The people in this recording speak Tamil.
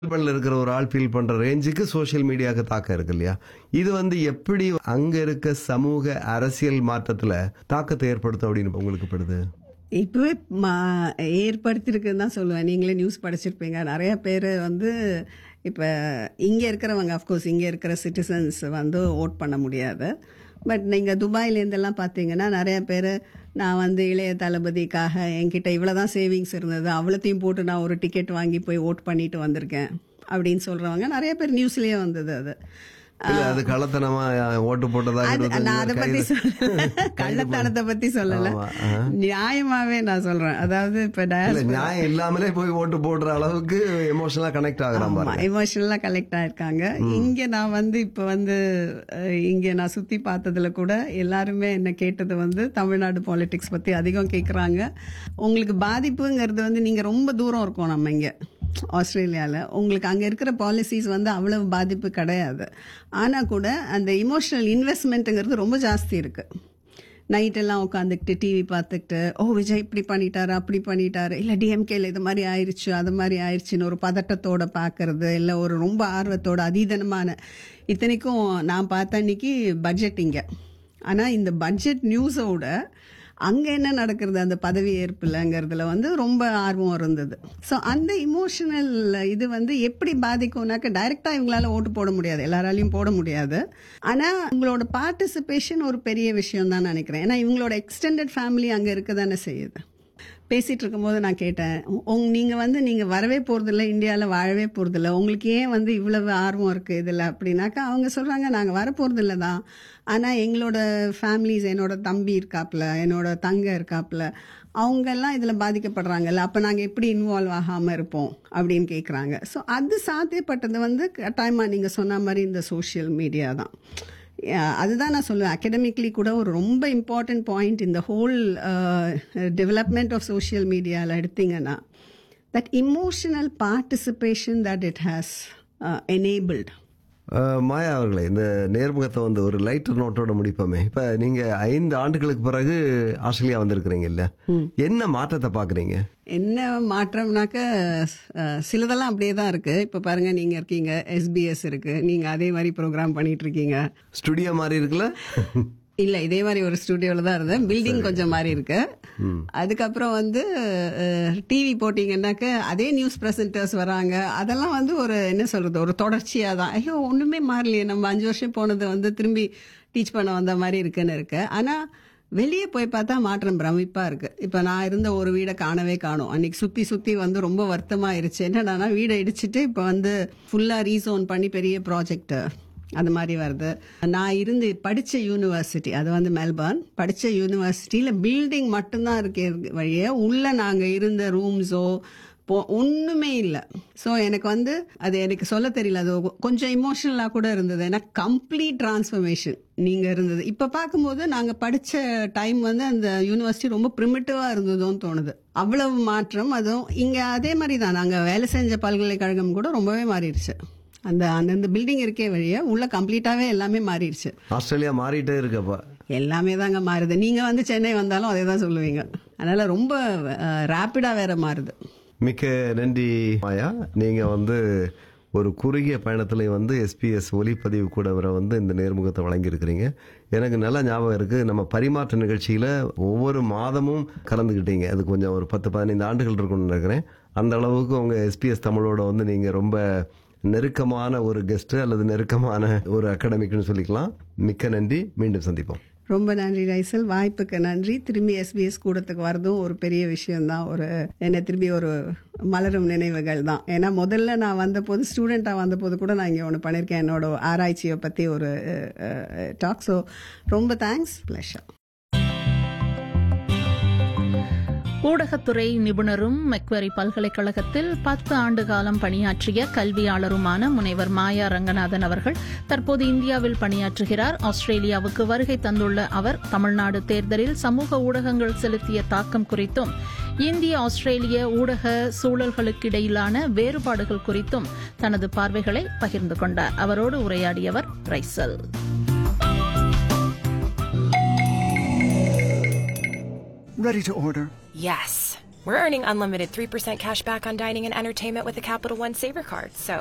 மெல்பர்ன்ல இருக்கிற ஒரு ஆள் ஃபீல் பண்ற ரேஞ்சுக்கு சோஷியல் மீடியாவுக்கு தாக்கம் இருக்கு இல்லையா இது வந்து எப்படி அங்க இருக்க சமூக அரசியல் மாற்றத்துல தாக்கத்தை ஏற்படுத்தும் அப்படின்னு உங்களுக்கு படுது இப்பவே மா- ஏற்படுத்தியிருக்குன்னு தான் சொல்லுவேன் நீங்களே நியூஸ் படிச்சிருப்பீங்க நிறைய பேர் வந்து இப்போ இங்கே இருக்கிறவங்க அஃப்கோர்ஸ் இங்கே இருக்கிற சிட்டிசன்ஸ் வந்து ஓட் பண்ண முடியாது பட் நீங்கள் துபாயிலேருந்தெல்லாம் பார்த்தீங்கன்னா நிறைய பேர் நான் வந்து இளைய தளபதிக்காக என்கிட்ட இவ்வளோ தான் சேவிங்ஸ் இருந்தது அவ்வளோத்தையும் போட்டு நான் ஒரு டிக்கெட் வாங்கி போய் ஓட் பண்ணிட்டு வந்திருக்கேன் அப்படின்னு சொல்கிறவங்க நிறைய பேர் நியூஸ்லேயே வந்தது அது இல்ல அது கள்ளத்தனமா ஓட்டு போட்டதாக அது இருபத்தஞ்சு நான் அதை பேர் பத்தி கைது- சொல்ல கள்ளத்தனத்தை பத்தி சொல்லல ஆமா, ஆ. நியாயமாவே நான் சொல்றேன் அதாவது இப்ப இல்ல diaspora- நியாயம் இல்லாமலே போய் ஓட்டு போடுற அளவுக்கு எமோஷனலா கனெக்ட் ஆகுறான் ஆமா பாருங்க எமோஷனலா கலெக்ட் ஆயிருக்காங்க இங்க நான் வந்து இப்ப வந்து அஹ், இங்க நான் சுத்தி பார்த்ததுல கூட எல்லாருமே என்ன கேட்டது வந்து தமிழ்நாடு பாலிடிக்ஸ் பத்தி அதிகம் கேக்குறாங்க உங்களுக்கு பாதிப்புங்கிறது வந்து நீங்க ரொம்ப தூரம் இருக்கோம் நம்ம இங்க ஆஸ்திரேலியாவில் உங்களுக்கு அங்கே இருக்கிற பாலிசிஸ் வந்து அவ்வளவு பாதிப்பு கிடையாது ஆனால் கூட அந்த இமோஷனல் இன்வெஸ்ட்மெண்ட்டுங்கிறது ரொம்ப ஜாஸ்தி இருக்குது நைட்டெல்லாம் உட்காந்துக்கிட்டு டிவி பார்த்துக்கிட்டு ஓ விஜய் இப்படி பண்ணிட்டாரு அப்படி பண்ணிட்டாரு இல்லை டிஎம்கேல இது மாதிரி ஆயிடுச்சு அது மாதிரி ஆயிடுச்சுன்னு ஒரு பதட்டத்தோட பார்க்கறது இல்லை ஒரு ரொம்ப ஆர்வத்தோட அதீதனமான இத்தனைக்கும் நான் பார்த்த அன்னைக்கு பட்ஜெட் இங்கே ஆனால் இந்த பட்ஜெட் நியூஸோட அங்கே என்ன நடக்கிறது அந்த பதவி ஏற்புலங்கிறதுல வந்து ரொம்ப ஆர்வம் இருந்தது ஸோ அந்த இமோஷனல் இது வந்து எப்படி பாதிக்கும்னாக்க டைரெக்டாக இவங்களால ஓட்டு போட முடியாது எல்லாராலையும் போட முடியாது ஆனால் உங்களோட பார்ட்டிசிபேஷன் ஒரு பெரிய விஷயம் தான் நினைக்கிறேன் ஏன்னா இவங்களோட எக்ஸ்டெண்டட் ஃபேமிலி அங்கே இருக்க தானே செய்யுது பேசிட்டு இருக்கும்போது நான் கேட்டேன் உங் நீங்க வந்து நீங்க வரவே போறதில்ல இந்தியாவில் வாழவே போறதில்ல உங்களுக்கு ஏன் வந்து இவ்வளவு ஆர்வம் இருக்கு இதுல அப்படின்னாக்கா அவங்க சொல்றாங்க நாங்க வர போறதில்ல தான் ஆனா எங்களோட ஃபேமிலிஸ் என்னோட தம்பி இருக்காப்ல என்னோட தங்க இருக்காப்ல அவங்க எல்லாம் இதுல பாதிக்கப்படுறாங்கல்ல அப்ப நாங்க எப்படி இன்வால்வ் ஆகாம இருப்போம் அப்படின்னு கேக்குறாங்க ஸோ அது சாத்தியப்பட்டது வந்து கட்டாயமா நீங்க சொன்ன மாதிரி இந்த சோஷியல் மீடியா தான் Yeah, அதுதான் நான் சொல்லுவேன் அகடமிக்லி கூட ஒரு ரொம்ப இம்பார்ட்டன்ட் பாயிண்ட் இந்த ஹோல் டெவலப்மெண்ட் ஆஃப் சோஷியல் மீடியாவில் எடுத்தீங்கன்னா that emotional participation that it has enabled uh, Maya அவர்களே இந்த நேர்முகத்தை வந்து ஒரு லைட்டர் நோட்டோட முடிப்போமே இப்ப நீங்க ஐந்து ஆண்டுகளுக்கு பிறகு ஆஸ்திரேலியா வந்திருக்கிறீங்க இல்ல என்ன மாற்றத்தை பாக்குறீங்க என்ன மாற்றம்னாக்க அஹ், சிலதெல்லாம் அப்படியே தான் இருக்கு இப்போ பாருங்க நீங்க இருக்கீங்க எஸ்பிஎஸ் இருக்கு நீங்க அதே மாதிரி ப்ரோக்ராம் பண்ணிட்டு இருக்கீங்க ஸ்டுடியோ மாதிரி இருக்குல்ல இல்ல இதே மாதிரி ஒரு ஸ்டுடியோல தான் இருந்தேன் பில்டிங் கொஞ்சம் மாறி இருக்கு அதுக்கப்புறம் வந்து டிவி போட்டீங்கன்னாக்க அதே நியூஸ் பிரசன்டர்ஸ் வராங்க அதெல்லாம் வந்து ஒரு என்ன சொல்றது ஒரு தொடர்ச்சியா தான் ஐயோ ஒண்ணுமே மாறலையே நம்ம அஞ்சு வருஷம் போனது வந்து திரும்பி டீச் பண்ண வந்த மாதிரி இருக்குன்னு இருக்கு ஆனா வெளியே போய் பார்த்தா மாற்றம் பிரமிப்பா இருக்கு இப்ப நான் இருந்த ஒரு வீடை காணவே காணும் அன்னைக்கு சுத்தி சுத்தி வந்து ரொம்ப வருத்தமா ஆயிருச்சு என்னடானா வீடை இடிச்சிட்டு இப்ப வந்து ஃபுல்லா ரீசோன் பண்ணி பெரிய ப்ராஜெக்ட் அது மாதிரி வருது நான் இருந்து படிச்ச யூனிவர்சிட்டி அது வந்து மெல்பர்ன் படிச்ச யூனிவர்சிட்டியில பில்டிங் மட்டும்தான் இருக்கே வழியே உள்ள நாங்க இருந்த ரூம்ஸோ ஒண்ணுமே இல்லை ஸோ எனக்கு வந்து அது எனக்கு சொல்ல தெரியல அது கொஞ்சம் இமோஷனலா கூட இருந்தது ஏன்னா கம்ப்ளீட் டிரான்ஸ்ஃபர்மேஷன் நீங்க இருந்தது இப்ப பார்க்கும்போது நாங்க படிச்ச டைம் வந்து அந்த யூனிவர்சிட்டி ரொம்ப ப்ரிமிட்டிவா இருந்ததுன்னு தோணுது அவ்வளவு மாற்றம் அதுவும் இங்க அதே மாதிரி தான் நாங்க வேலை செஞ்ச பல்கலைக்கழகம் கூட ரொம்பவே மாறிடுச்சு அந்த அந்த பில்டிங் இருக்கே வழியா உள்ள கம்ப்ளீட்டாவே எல்லாமே மாறிடுச்சு ஆஸ்திரேலியா மாறிட்டே இருக்கப்பா எல்லாமே தாங்க மாறுது நீங்க வந்து சென்னை வந்தாலும் அதே தான் சொல்லுவீங்க அதனால ரொம்ப ரேப்பிடா வேற மாறுது மிக்க நன்றி மாயா நீங்க வந்து ஒரு குறுகிய பயணத்துல வந்து எஸ்பிஎஸ் ஒலிப்பதிவு கூட வர வந்து இந்த நேர்முகத்தை வழங்கியிருக்கிறீங்க எனக்கு நல்ல ஞாபகம் இருக்கு நம்ம பரிமாற்ற நிகழ்ச்சியில ஒவ்வொரு மாதமும் கலந்துக்கிட்டீங்க அது கொஞ்சம் ஒரு பத்து பதினைந்து ஆண்டுகள் இருக்கும்னு நினைக்கிறேன் அந்த அளவுக்கு உங்க எஸ்பிஎஸ் தமிழோட வந்து நீங்க ரொம்ப நெருக்கமான ஒரு கெஸ்ட் அல்லது நெருக்கமான ஒரு அகாடமிக்னு சொல்லிக்கலாம் மிக்க நன்றி மீண்டும் சந்திப்போம் ரொம்ப நன்றி ரைசல் வாய்ப்புக்கு நன்றி திரும்பி எஸ்பிஎஸ் கூடத்துக்கு வரதும் ஒரு பெரிய விஷயம்தான் ஒரு என்ன திரும்பி ஒரு மலரும் நினைவுகள் தான் ஏன்னா முதல்ல நான் வந்தபோது ஸ்டூடெண்ட்டாக வந்தபோது கூட நான் இங்கே ஒன்று பண்ணியிருக்கேன் என்னோட ஆராய்ச்சியை பற்றி ஒரு டாக் ஸோ ரொம்ப தேங்க்ஸ் ப்ளஷர் ஊடகத்துறை நிபுணரும் மெக்வரி பல்கலைக்கழகத்தில் பத்து ஆண்டு காலம் பணியாற்றிய கல்வியாளருமான முனைவர் மாயா ரங்கநாதன் அவர்கள் தற்போது இந்தியாவில் பணியாற்றுகிறார் ஆஸ்திரேலியாவுக்கு வருகை தந்துள்ள அவர் தமிழ்நாடு தேர்தலில் சமூக ஊடகங்கள் செலுத்திய தாக்கம் குறித்தும் இந்திய ஆஸ்திரேலிய ஊடக சூழல்களுக்கிடையிலான வேறுபாடுகள் குறித்தும் தனது பார்வைகளை பகிர்ந்து கொண்டார் அவரோடு உரையாடியவர் Raisal Ready to order. Yes. We're earning unlimited 3% cash back on dining and entertainment with a Capital One Saver card. So